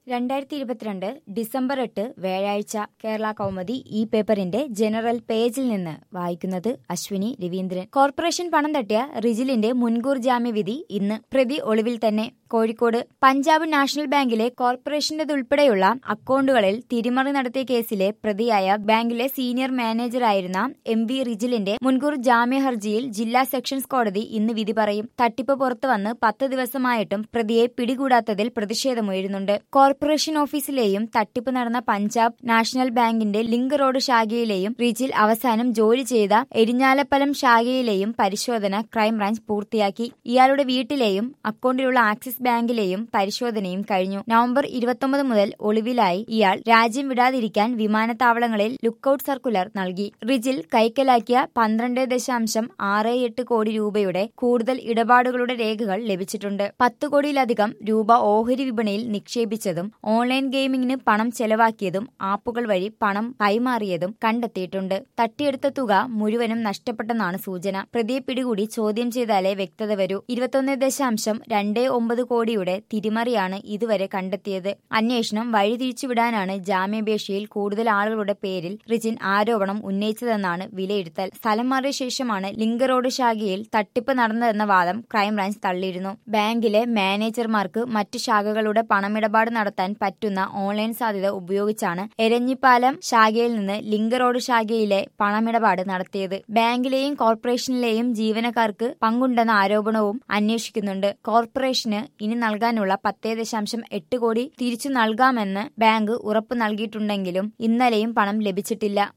രണ്ടായിരത്തി ഇരുപത്തിരണ്ട് ഡിസംബർ എട്ട് വ്യാഴാഴ്ച കേരള കൗമുദി ഈ പേപ്പറിന്റെ ജനറൽ പേജിൽ നിന്ന് വായിക്കുന്നത് അശ്വിനി രവീന്ദ്രൻ കോർപ്പറേഷൻ പണം തട്ടിയ റിജിലിന്റെ മുൻകൂർ ജാമ്യവിധി ഇന്ന് പ്രതി ഒളിവിൽ തന്നെ കോഴിക്കോട് പഞ്ചാബ് നാഷണൽ ബാങ്കിലെ കോർപ്പറേഷന്റേതുൾപ്പെടെയുള്ള അക്കൗണ്ടുകളിൽ തിരിമറി നടത്തിയ കേസിലെ പ്രതിയായ ബാങ്കിലെ സീനിയർ മാനേജറായിരുന്ന എം വി റിജിലിന്റെ മുൻകൂർ ജാമ്യ ഹർജിയിൽ ജില്ലാ സെഷൻസ് കോടതി ഇന്ന് വിധി പറയും തട്ടിപ്പ് പുറത്തുവന്ന് പത്ത് ദിവസമായിട്ടും പ്രതിയെ പിടികൂടാത്തതിൽ പ്രതിഷേധമുയരുന്നുണ്ട് കോർപ്പറേഷൻ ഓഫീസിലെയും തട്ടിപ്പ് നടന്ന പഞ്ചാബ് നാഷണൽ ബാങ്കിന്റെ ലിങ്ക് റോഡ് ശാഖയിലെയും റിജിൽ അവസാനം ജോലി ചെയ്ത എരിഞ്ഞാലപ്പലം ശാഖയിലെയും പരിശോധന ക്രൈംബ്രാഞ്ച് പൂർത്തിയാക്കി ഇയാളുടെ വീട്ടിലെയും അക്കൗണ്ടിലുള്ള ആക്സിസ് ബാങ്കിലെയും പരിശോധനയും കഴിഞ്ഞു നവംബർ ഇരുപത്തൊമ്പത് മുതൽ ഒളിവിലായി ഇയാൾ രാജ്യം വിടാതിരിക്കാൻ വിമാനത്താവളങ്ങളിൽ ലുക്കൌട്ട് സർക്കുലർ നൽകി റിജിൽ കൈക്കലാക്കിയ പന്ത്രണ്ട് ദശാംശം ആറ് എട്ട് കോടി രൂപയുടെ കൂടുതൽ ഇടപാടുകളുടെ രേഖകൾ ലഭിച്ചിട്ടുണ്ട് പത്ത് കോടിയിലധികം രൂപ ഓഹരി വിപണിയിൽ നിക്ഷേപിച്ചതും ഓൺലൈൻ ഗെയിമിംഗിന് പണം ചെലവാക്കിയതും ആപ്പുകൾ വഴി പണം കൈമാറിയതും കണ്ടെത്തിയിട്ടുണ്ട് തട്ടിയെടുത്ത തുക മുഴുവനും നഷ്ടപ്പെട്ടെന്നാണ് സൂചന പ്രതിയെ പിടികൂടി ചോദ്യം ചെയ്താലേ വ്യക്തത വരൂ ഇരുപത്തൊന്ന് ദശാംശം രണ്ട് ഒമ്പത് കോടിയുടെ തിരിമറിയാണ് ഇതുവരെ കണ്ടെത്തിയത് അന്വേഷണം വഴിതിരിച്ചുവിടാനാണ് ജാമ്യാപേക്ഷയിൽ കൂടുതൽ ആളുകളുടെ പേരിൽ റിജിൻ ആരോപണം ഉന്നയിച്ചതെന്നാണ് വിലയിരുത്തൽ സ്ഥലം മാറിയ ശേഷമാണ് ലിങ്ക് റോഡ് ശാഖയിൽ തട്ടിപ്പ് നടന്നതെന്ന വാദം ക്രൈംബ്രാഞ്ച് തള്ളിയിരുന്നു ബാങ്കിലെ മാനേജർമാർക്ക് മറ്റു ശാഖകളുടെ പണമിടപാട് നടത്താൻ പറ്റുന്ന ഓൺലൈൻ സാധ്യത ഉപയോഗിച്ചാണ് എരഞ്ഞിപ്പാലം ശാഖയിൽ നിന്ന് ലിങ്ക് റോഡ് ശാഖയിലെ പണമിടപാട് നടത്തിയത് ബാങ്കിലെയും കോർപ്പറേഷനിലെയും ജീവനക്കാർക്ക് പങ്കുണ്ടെന്ന ആരോപണവും അന്വേഷിക്കുന്നുണ്ട് കോർപ്പറേഷന് ഇനി നൽകാനുള്ള പത്തേ ദശാംശം എട്ട് കോടി തിരിച്ചു നൽകാമെന്ന് ബാങ്ക് ഉറപ്പു നൽകിയിട്ടുണ്ടെങ്കിലും ഇന്നലെയും പണം ലഭിച്ചിട്ടില്ല